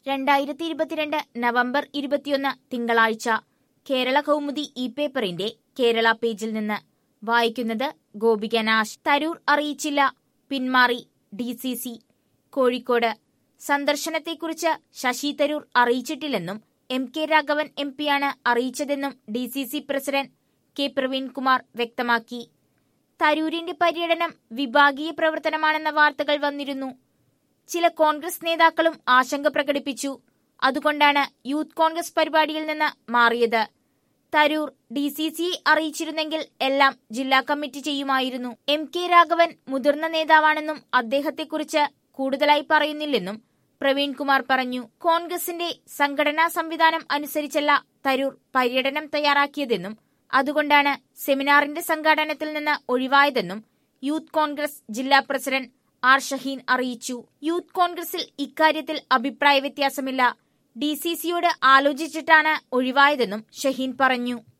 രണ്ടായിരത്തി ഇരുപത്തിരണ്ട് നവംബർ ഇരുപത്തിയൊന്ന് തിങ്കളാഴ്ച കേരള കൗമുദി ഇ പേപ്പറിന്റെ കേരള പേജിൽ നിന്ന് വായിക്കുന്നത് ഗോപിക നാശ് തരൂർ അറിയിച്ചില്ല പിന്മാറി ഡി സി സി കോഴിക്കോട് സന്ദർശനത്തെക്കുറിച്ച് ശശി തരൂർ അറിയിച്ചിട്ടില്ലെന്നും എം കെ രാഘവൻ എം പിയാണ് അറിയിച്ചതെന്നും D C C president K Praveenkumar വ്യക്തമാക്കി തരൂരിന്റെ പര്യടനം വിഭാഗീയ പ്രവർത്തനമാണെന്ന വാർത്തകൾ വന്നിരുന്നു ചില കോൺഗ്രസ് നേതാക്കളും ആശങ്ക പ്രകടിപ്പിച്ചു അതുകൊണ്ടാണ് യൂത്ത് കോൺഗ്രസ് പരിപാടിയിൽ നിന്ന് മാറിയത് തരൂർ ഡി സി സിയെ അറിയിച്ചിരുന്നെങ്കിൽ എല്ലാം ജില്ലാ കമ്മിറ്റി ചെയ്യുമായിരുന്നു എം കെ രാഘവൻ മുതിർന്ന നേതാവാണെന്നും അദ്ദേഹത്തെക്കുറിച്ച് കൂടുതലായി പറയുന്നില്ലെന്നും പ്രവീൺകുമാർ പറഞ്ഞു കോൺഗ്രസിന്റെ സംഘടനാ സംവിധാനം അനുസരിച്ചല്ല തരൂർ പര്യടനം തയ്യാറാക്കിയതെന്നും അതുകൊണ്ടാണ് സെമിനാറിന്റെ സംഘാടനത്തിൽ നിന്ന് ഒഴിവായതെന്നും യൂത്ത് കോൺഗ്രസ് ജില്ലാ പ്രസിഡന്റ് ആർ ഷഹീൻ അറിയിച്ചു യൂത്ത് കോൺഗ്രസിൽ ഇക്കാര്യത്തിൽ അഭിപ്രായ വ്യത്യാസമില്ല ഡി സി സിയോട് ആലോചിച്ചിട്ടാണ് ഒഴിവായതെന്നും ഷഹീൻ പറഞ്ഞു